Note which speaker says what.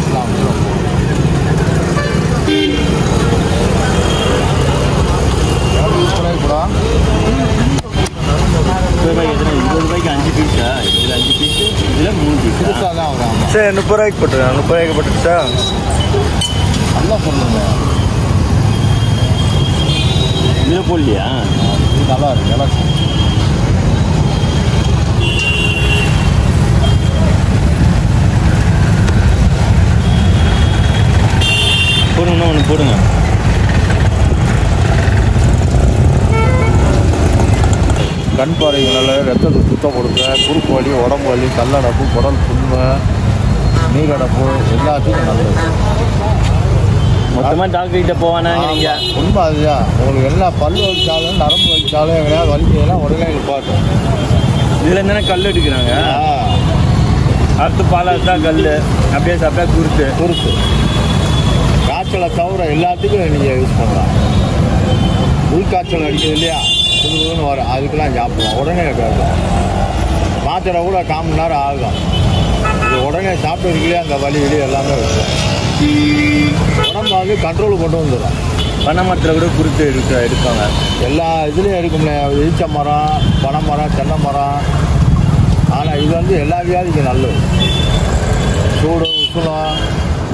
Speaker 1: பாட்டில் அமுச்சிடும் use பண்ணிக்கூடா
Speaker 2: முப்பது ரூபாய்க்கு எத்தனை இருபது ரூபாய்க்கு அஞ்சு பீஸா இதில் அஞ்சு பீஸு இதில் மூணு பீஸா
Speaker 1: புதுசாக தான் வரும் ஆமாம்
Speaker 3: சரி முப்பது ரூபாய்க்கு போட்டுருக்கேன் முப்பது ரூபாய்க்கு போட்டுட்டா
Speaker 1: நல்லா சொல்லுங்க
Speaker 2: இதில் போடலையா
Speaker 1: இது நல்லா இருக்கு நல்லா இருக்கு.
Speaker 2: போடுங்கண்ணா ஒன்று போடுங்க
Speaker 1: கண் பாறைகளால் ரத்தத்தை சுத்தம் கொடுக்க குறுக்கு வலி உடம்பு வலி கல்லடப்பு குடல் புண்ணு நீரடப்பு எல்லாத்துக்கும் நல்லது
Speaker 2: மொத்தமாக டாக்டர் கிட்ட போவானாங்க நீங்கள்
Speaker 1: ஆமா, உண்மை அதுதான் உங்களுக்கு எல்லா பல்லு வலிச்சாலும் நரம்பு வலிச்சாலும் எங்கேயாவது வலிச்சதெல்லாம் உடனே நிப்பாட்டும்
Speaker 2: இதில் என்னென்ன கல் எடுக்கிறாங்க அறுத்து பால் அறுத்தா கல் அப்படியே சாப்பிட்டா குருத்து
Speaker 1: குறுக்கு காய்ச்சலை தவிர எல்லாத்துக்கும் நீங்கள் யூஸ் பண்ணலாம் உள்காய்ச்சல் அடிக்குது இல்லையா புதுன்னு வரும் அதுக்கெல்லாம் சாப்பிடலாம் உடனே கேட்கும் மாத்திரை கூட கால் மணி நேரம் ஆகும் இது உடனே சாப்பிட்டு அந்த வலி வெளியே எல்லாமே இருக்கும் உடம்பு வந்து கண்ட்ரோல் கொண்டு வந்துடும்
Speaker 2: பனை மரத்தில் கூட குருத்து எடுக்க எடுப்பாங்க
Speaker 1: எல்லா இதுலேயும் இருக்கும்ல ஈச்ச மரம் பனை மரம் தென்னை மரம் ஆனால் இது வந்து எல்லா வியாதிக்கும் நல்லது சூடு உஷ்ணம்